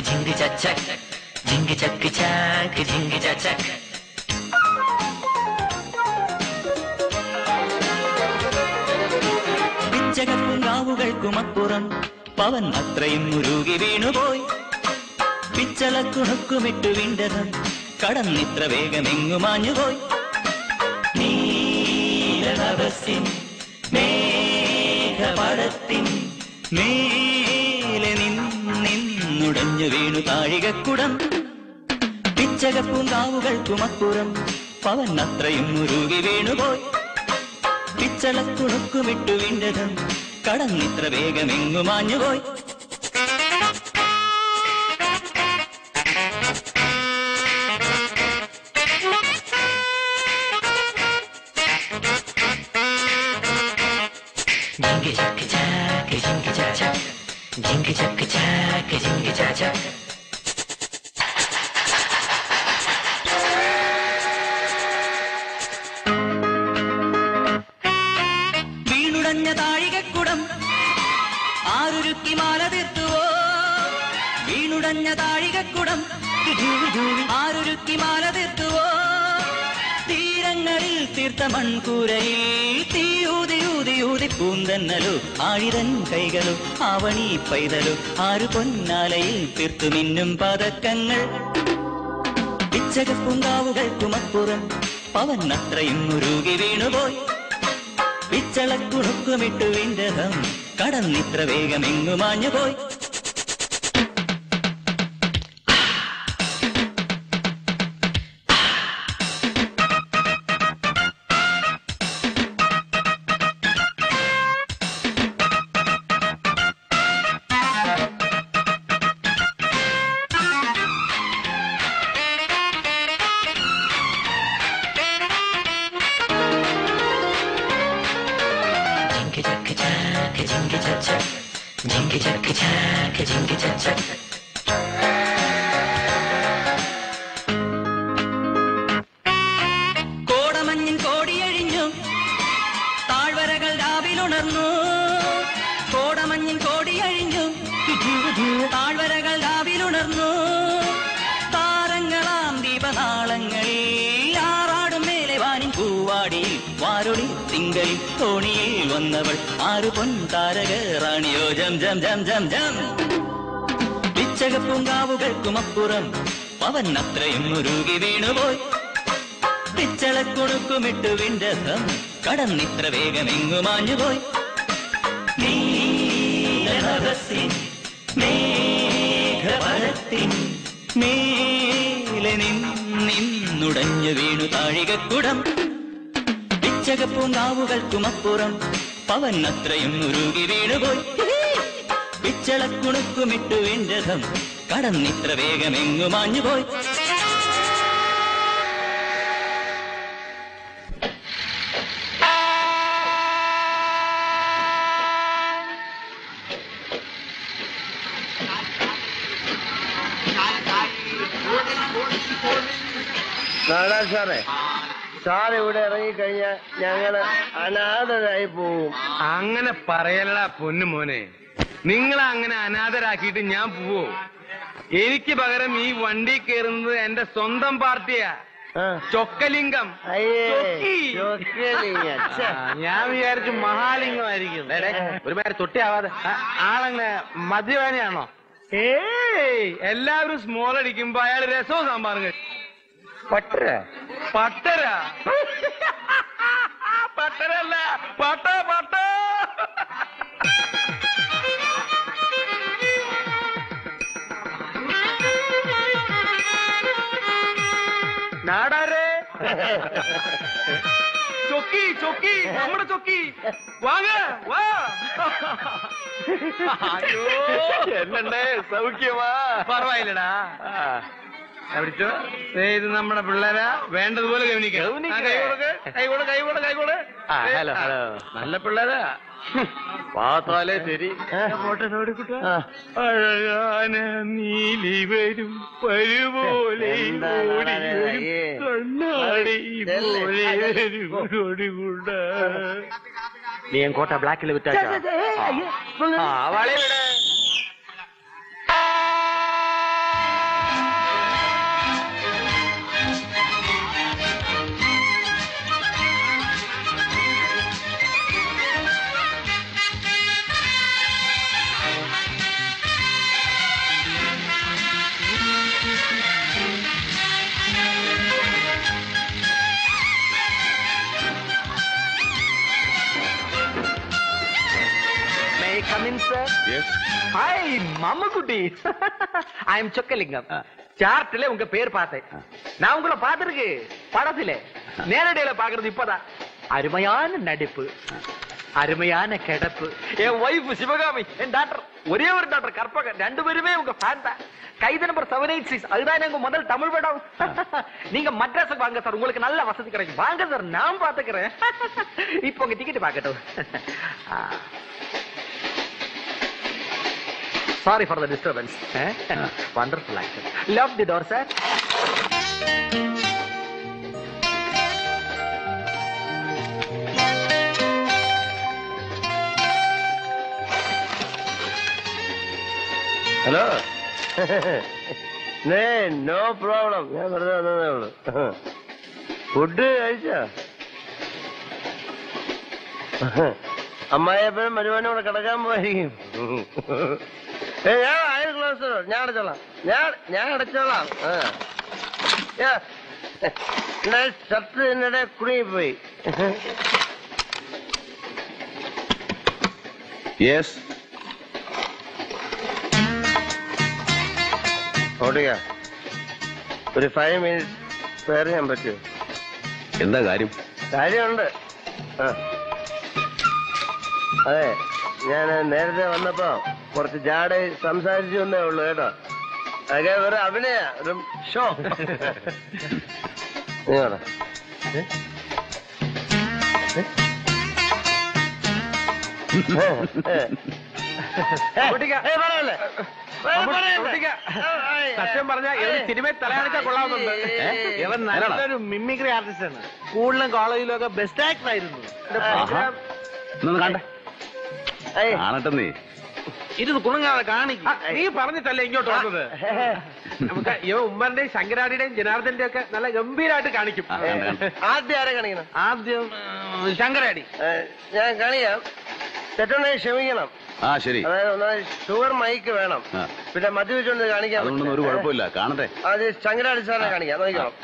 Zinc ചച്ചക് zinc ചക്ക് ചാക്ക് zinc ചച്ചക് പിച്ചകപ്പുങ്കാവുകൾക്കുമപ്പുറം പവൻ അത്രയും മുരുകി വീണുപോയി പിച്ചളക്കുണുക്കുമിട്ടു വിണ്ടതം കടന്നിത്ര വേഗമെങ്ങു മാഞ്ഞുപോയി നീലനഭസിൻ മേഘപടത്തിൻ മേലെ നിന്നുടഞ്ഞു വീണു താഴികക്കുടം പിച്ചകപ്പൂങ്കാവുകൾക്കുമപ്പുറം പവൻ അത്രയും മുരുകി വീണുപോയി പിച്ചളക്കുണുക്കുമിട്ടു വിണ്ടതം കടന്നിത്ര വേഗമെങ്ങു മാഞ്ഞുപോയി ജിങ്ക് ചക്ക് ചാക്ക് ജിങ്ക് ചാച്ചക് ജിങ്ക് ചക്ക് ചാക്ക് ജിങ്ക് ചാച്ചക് വീണുടഞ്ഞ താഴികക്കുടം ആരുരുക്കി മാല തീർത്തുവോ വീണുടഞ്ഞ താഴികക്കുടം ആരുരുക്കി മാല തീർത്തുവോ തീരങ്ങളിൽ തീർത്ത മൺകൂരയിൽ തീയൂതി ഊതി ഊതി പൂന്തന്നലോ ആഴിതൻ കൈകളോ ആവണി പൈതലോ ആരു പൊന്നാലയിൽ തീർത്തു മിന്നും പതക്കങ്ങൾ പിച്ചകപ്പുങ്കാവുകൾക്കുമപ്പുറം പവൻ അത്രയും മുരുകി വീണുപോയി പിച്ചളക്കുണുക്കുമിട്ടു വിണ്ടഹം കടന്നിത്ര വേഗമെങ്ങു മാഞ്ഞുപോയി ജിങ്ക് ചക്ക് ചാക്ക് ജിങ്ക് ചച്ചക് ജിങ്ക് ചക്ക് ചാക്ക് ജിങ്ക് ചച്ചക് കോടമഞ്ഞിൻ കോടിയഴിഞ്ഞു താഴ്വരകൾ രാവിലുണർന്നു കോടമഞ്ഞിൻ കോടിയഴിഞ്ഞു താഴ്വരകൾ രാവിലുണർന്നു താരങ്ങളാം ദീപനാളങ്ങളിൽ ആറാടും മേലെ വാനിൻ പൂവാടിയിൽ വാരൊളി തിങ്കളിൽ തോണിയിൽ വന്നവൾ ആറു പൊൻ താരക റാണിയോ ജം ജം ജം ജം ജം പിച്ചകപ്പൂങ്കാവുകൾക്കുമപ്പുറം പവൻ അത്രയും മുരുകി വീണുപോയി പിച്ചളക്കുണുക്കുമിട്ടു വിണ്ടഹം കടന്നിത്ര വേഗമെങ്ങു മാഞ്ഞുപോയി നീലനഭസിൻ മേഘപടത്തിൻ മേലെ നിന്നുടഞ്ഞു വീണു താഴികക്കുടം പിച്ചകപ്പൂങ്കാവുകൾക്കുമപ്പുറം പവൻ അത്രയും മുരുകി വീണുപോയി പിച്ചളക്കുണുക്കുമിട്ടു വിണ്ടഹം കടന്നിത്ര വേഗമെങ്ങു മാഞ്ഞുപോയി നാടാ സാറേ സാർ ഇവിടെ ഇറങ്ങിക്കഴിഞ്ഞാൽ ഞങ്ങള് അനാഥരായി പോവും അങ്ങനെ പറയലടാ പൊന്നു മോനെ നിങ്ങളെ അങ്ങനെ അനാഥരാക്കിയിട്ട് ഞാൻ പോവോ എനിക്ക് പകരം ഈ വണ്ടി കയറുന്നത് എന്റെ സ്വന്തം പാർട്ടിയാ ആ. ചൊക്കലിംഗം അയ്യേ ചൊക്കി. ചൊക്കലിംഗം. ഛെ. ആ, ഞാൻ വിചാരിച്ചു മഹാലിംഗമായിരിക്കും ഡേ, ഡേ, ഒരുമാതിരി തൊട്ടിയാവാതെ ആ, ആളങ്ങനെ മദ്യപാനിയാണോ ഏയ് എല്ലാവരും സ്മോൾ അടിക്കുമ്പോ അയാൾ രസവും സാമ്പാറും കഴിക്കും പട്ടര പട്ടര പട്ടരല്ല പട്ട പട്ട നാടാരേ ചൊക്കി ചൊക്കി നമ്മുടെ ചൊക്കി വാങ്ങ വാ അയ്യോ എന്നണ്ടേ സൗഖ്യമാ പറവായില്ലടാ പിടിച്ചോ ദേ ഇത് നമ്മുടെ പിള്ളേരാ വേണ്ടതുപോലെ ഗവനിക്കാം ആ, കൈ കൊടുക്ക് കൈ കൊടു കൈ കൊടു കൈ കൊടു ആ, ഹലോ, ഹലോ. നല്ല പിള്ളേരാ പാത്താലേ ശരി പോട്ടെ നോടിക്കുട്ട ആ. അഴകാന നീലി വരും പരുപോലെ എന്താ ഓടി നാടാരെ, വരും അയ്യേ. കണ്ണാടി ചെല്ല്. പോലെ അതെ. വരും ഓടിക്കൂട്ട നീ കോട്ട ബ്ലാക്കിൽ വിറ്റാ ആ വളയുടെ ஹாய் மம்மக்குட்டி ஐ எம் சொக்கலிங்கம் சார்ட்ல உங்க பேர் பார்த்தேன் நான் உங்களை பார்த்திருக்கு படத்துல நேரடியில பாக்குறது இப்பதான் அருமையான நடிப்பு அருமையான கிடப்பு என் ஒய்ஃப் சிவகாமி என் டாக்டர் ஒரே ஒரு டாக்டர் கற்பகன் ரெண்டு பேருமே உங்க ஃபேன் தான் கைது நம்பர் செவன் எயிட் சிக்ஸ் அதுதான் எங்க முதல் தமிழ் படம் நீங்க மദ്രാஸுக்கு வாங்க சார் உங்களுக்கு நல்ல வசதி கிடைக்கும் வாங்க சார் நான் பாத்துக்கிறேன் இப்போ உங்க டிக்கெட் பாக்கட்டும் sorry for the disturbance wonderful actor love the door sir hello no problem ഞാൻ വെറുതെ വന്നതേ ഉള്ളൂ ഫുഡ് കഴിച്ചോ അമ്മായിയപ്പനും മരുവാനും കൂടെ കിടക്കാൻ പോയിരിക്കും ഏ ഞാൻ അയൽ ക്ലോസ് ഞാൻ അടച്ചോളാം ഞാൻ ഞാൻ അടച്ചോളാം ആ. ഞാൻ ഇന്നലെ ഷർട്ട് എന്നിടെ കുടുങ്ങിപ്പോയി യെസ് ഓടുക ഒരു ഫൈവ് മിനിറ്റ് സ്പെയർ ചെയ്യാൻ പറ്റുമോ എന്താ കാര്യം കാര്യമുണ്ട് ആ. അതെ ഞാൻ നേരത്തെ വന്നപ്പോ കുറച്ച് ജാട സംസാരിച്ചു എന്നേ ഉള്ളൂ കേട്ടോ അതൊക്കെ ഒരു അഭിനയ ഒരു ഷോ നീ പറ. ഏ? ഏ? ഏ? ഏ, കുട്ടിക്ക. ഏ, പറയല്ലേ? ഏ, പറയല്ലേ? കുട്ടിക്ക. ഏ, ഏ, സത്യം പറഞ്ഞ ഇവൻ ഏ. സിനിമയിൽ തലകാണിച്ചാൽ കൊള്ളാവുന്നുണ്ട് ഏ, ഇവൻ നല്ലൊരു മിമിക്രി ആർട്ടിസ്റ്റ് ആണ് സ്കൂളിലും കോളേജിലും ഒക്കെ ബെസ്റ്റ് ആക്ടർ ആയിരുന്നു ആഹാ. ഇന്നൊന്ന് കണ്ടേ ഏയ്. കാണട്ടെ നീ ഇരുന്ന് കുണുങ്ങാതെ കാണിക്കും നീ പറഞ്ഞിട്ടല്ലേ ഇങ്ങോട്ട് വന്നത് നമുക്ക് ഇവ ഉമ്മറിന്റെയും ശങ്കരാടിയുടെയും ജനാർദ്ദന്റെ ഒക്കെ നല്ല ഗംഭീരമായിട്ട് കാണിക്കും ആ, കണ്ട്, കണ്ട്. ആദ്യം ആരെ കാണിക്കണം ആദ്യം ഉം, ശങ്കരാടി ഏ, ഞാൻ കാണിക്കാം തെറ്റുണ്ടെങ്കിൽ ക്ഷമിക്കണം ആ ശരി അതായത് ഒന്നാമത് ഷുഗർ മൈക്ക് വേണം ആ. പിന്നെ മദ്യപിച്ചുകൊണ്ട് കാണിക്കാൻ അതുകൊണ്ടൊന്നും ഒരു പറ്റില്ല. കുഴപ്പമില്ല കാണട്ടെ അത് ശങ്കരാടി സാറിനെ കാണിക്കാം നോക്കണം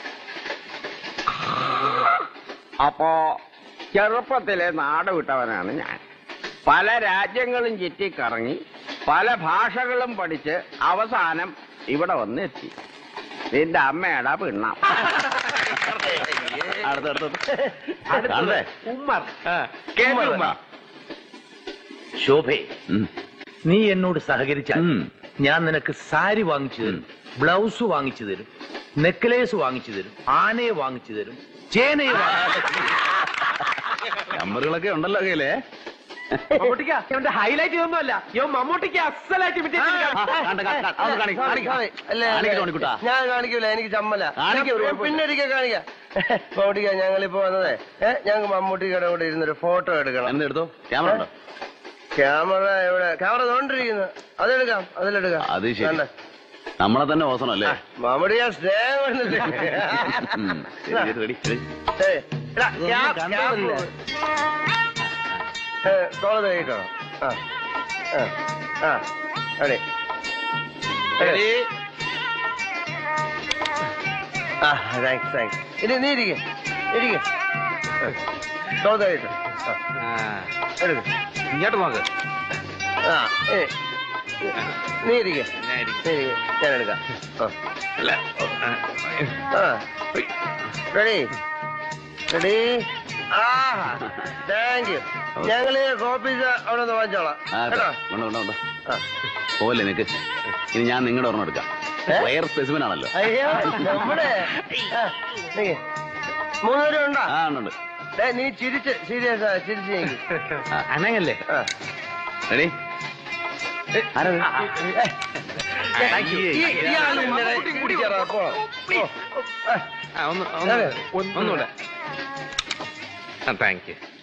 അപ്പോ ചെറുപ്പത്തിലെ നാട് വിട്ടവനാണ് ഞാൻ പല രാജ്യങ്ങളും ചുറ്റിക്കറങ്ങി പല ഭാഷകളും പഠിച്ച് അവസാനം ഇവിടെ വന്നെത്തി നിന്റെ അമ്മയുടെ പിണ്ണ അടുത്തടുത്ത് കാണട്ടെ ഉമ്മർ കേട്ടു ഉമ്മർ ശോഭേ ഉം. നീ എന്നോട് സഹകരിച്ചാൽ ഉം. ഞാൻ നിനക്ക് സാരി വാങ്ങിച്ചു തരും ബ്ലൗസ് വാങ്ങിച്ചു തരും നെക്ലേസ് വാങ്ങിച്ചു തരും ആനയെ വാങ്ങിച്ചു തരും ചേനയെ വാങ്ങിച്ചു തരും. നമ്പറുകളൊക്കെ ഉണ്ടല്ലോ കയ്യിലേ മമ്മൂട്ടിക്ക ഇവന്റെ ഹൈലൈറ്റ് ഇതൊന്നുമല്ല ഇവൻ മമ്മൂട്ടിക്ക് അസലായിട്ട് imitate ചെയ്ത് ആ, കാണിക്കും. കണ്ട്, കണ്ട്, കണ്ട്. അതൊന്ന് കാണിക്ക്, കാണിക്ക്. അതെ, അല്ലേ, കാണിക്ക് അല്ലേ. ടോണിക്കുട്ടാ. ഞാൻ കാണിക്കൂല എനിക്ക് ചമ്മല കാണിക്ക്, ഒരു കുഴപ്പമില്ല. പിന്നെ ഒരിക്കൽ കാണിക്കാം മമ്മൂട്ടിക്ക ഞങ്ങളിപ്പോ വന്നതേ ഏ ഞങ്ങൾക്ക് മമ്മൂട്ടിക്കടെ കൂടെ ഇരുന്നൊരു ഫോട്ടോ എടുക്കണം എന്ത് എടുത്തോ ക്യാമറ ഉണ്ടോ ക്യാമറ എവിടെ ക്യാമറ തോണ്ടിരിക്കുന്നു അതെടുക്കാം അതിലെടുക്കാം അത് ശരി വേണ്ട. നമ്മളെ തന്നെ ഓസണം അല്ലേ മമ്മൂട്ടിക്ക സ്നേഹം കൊണ്ടില്ലേ? ഉം. ശരി, ശരി, റെഡി ശരി ഏയ്, എടാ, ഇതൊന്നും ക്യാ- കണ്ടതല്ല. ഏ, കോള് കഴിക്കോ ആ ആ ആ അതെ ശരി. ആ താങ്ക്സ് താങ്ക്സ് ഇനി നീ ഇരിക്കെ ഇരിക്കെ കോള് കഴിട്ടോ ആ, എടുക്ക ഇങ്ങോട്ട് നോക്ക് ആ ഏ നീ ഇരിക്കെ ഞാൻ ഇരിക്കാം. നീ ഇരിക്കെ ഞാൻ എടുക്കാം ആ അല്ല, ആ, ആ റെഡി റെഡി ആ താങ്ക് യു ഞങ്ങള് കോപ്പീസ് അവിടെ നിന്ന് വാങ്ങിച്ചോളാം ആ കേട്ടോ കൊണ്ടോ കൊണ്ടോ കൊണ്ടോ ആ പോവല്ലേ നിനക്ക് ഇനി ഞാൻ നിങ്ങളുടെ ഒരെണ്ണം എടുക്കാം ഏ? വയർ സ്പെസിമൻ ആണല്ലോ അയ്യോ നമ്മുടെ ആ, നീ. മൂന്നുപേരും ഉണ്ടോ ആ ഉണ്ട് ഏ, നീ ചിരിച്ച് സീരിയസ് ചിരിച്ച് നീങ്ങി. അനങ്ങല്ലേ ആ. റെഡി ആരത് Thank you. ഈ- ഈ ആള് ഇന്നലെ കുടിക്കാറാ, പോ. പോ. ആ, ആ, ഒന്ന് ഒന്ന് അതെ. ഒന്നുകൂടെ താങ്ക് യു